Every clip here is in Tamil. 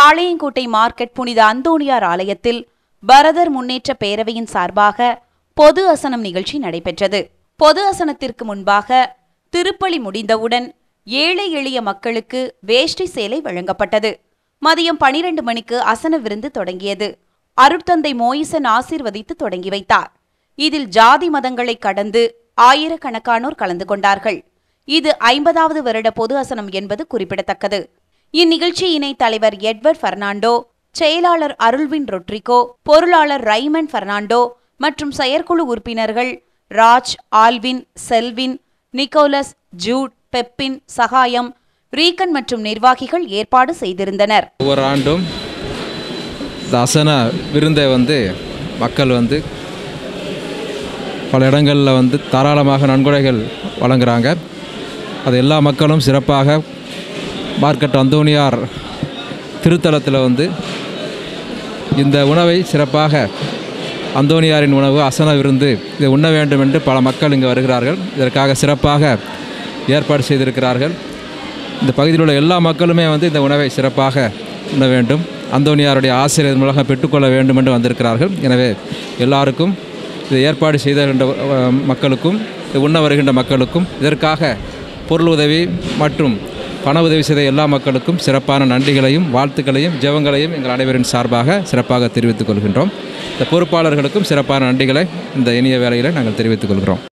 பாளையங்கோட்டை மார்க்கெட் புனித அந்தோணியார் ஆலயத்தில் பரதர் முன்னேற்ற பேரவையின் சார்பாக பொது அசனம் நிகழ்ச்சி நடைபெற்றது பொது அசனத்திற்கு முன்பாக திருப்பலி முடிந்தவுடன் ஏழை எளிய மக்களுக்கு வேஷ்டி சேலை வழங்கப்பட்டது மதியம் பனிரெண்டு மணிக்கு அசன விருந்து தொடங்கியது அருட்தந்தை மோயிசன் ஆசீர்வதித்து தொடங்கி வைத்தார் இதில் ஜாதி மதங்களை கடந்து ஆயிரக்கணக்கானோர் கலந்து கொண்டார்கள் இது ஐம்பதாவது வருட பொது அசனம் என்பது குறிப்பிடத்தக்கது இந்நிகழ்ச்சியினை தலைவர் எட்வர்ட் பெர்னாண்டோ செயலாளர் அருள்வின் ரொட்ரிகோ பொருளாளர் ரைமன் பெர்னாண்டோ மற்றும் செயற்குழு உறுப்பினர்கள் ராஜ் ஆல்வின் செல்வின் நிக்கோலஸ் ஜூட் பெப்பின் சகாயம் ரீகன் மற்றும் நிர்வாகிகள் ஏற்பாடு செய்திருந்தனர் ஒவ்வொரு ஆண்டும் இந்த அசன விருந்தை வந்து மக்கள் வந்து பல இடங்களில் வந்து தாராளமாக நன்கொடைகள் வழங்குறாங்க அது எல்லா மக்களும் சிறப்பாக மார்க்கெட் அந்தோனியார் திருத்தலத்தில் வந்து இந்த உணவை சிறப்பாக அந்தோனியாரின் உணவு அசன விருந்து இதை உண்ண வேண்டும் என்று பல மக்கள் இங்கு வருகிறார்கள் இதற்காக சிறப்பாக ஏற்பாடு செய்திருக்கிறார்கள் இந்த பகுதியில் உள்ள எல்லா மக்களுமே வந்து இந்த உணவை சிறப்பாக உண்ண வேண்டும் அந்தோனியாருடைய ஆசிரியர் மூலமாக பெற்றுக்கொள்ள வேண்டும் என்று வந்திருக்கிறார்கள் எனவே எல்லாருக்கும் இதை ஏற்பாடு செய்த மக்களுக்கும் இது உண்ண வருகின்ற மக்களுக்கும் இதற்காக பொருள் உதவி மற்றும் பண உதவி செய்த எல்லா மக்களுக்கும் சிறப்பான நன்றிகளையும் வாழ்த்துக்களையும் ஜெபங்களையும் எங்கள் அனைவரின் சார்பாக சிறப்பாக தெரிவித்துக் கொள்கின்றோம் இந்த பொறுப்பாளர்களுக்கும் சிறப்பான நன்றிகளை இந்த இனிய வேலையில் நாங்கள் தெரிவித்துக் கொள்கிறோம்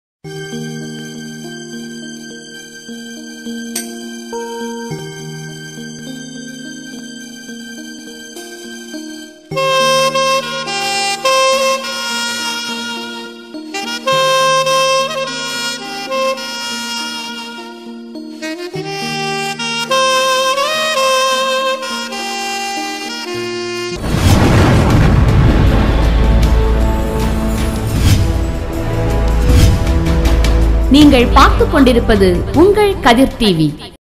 நீங்கள் பார்த்துக் கொண்டிருப்பது உங்கள் கதிர் டிவி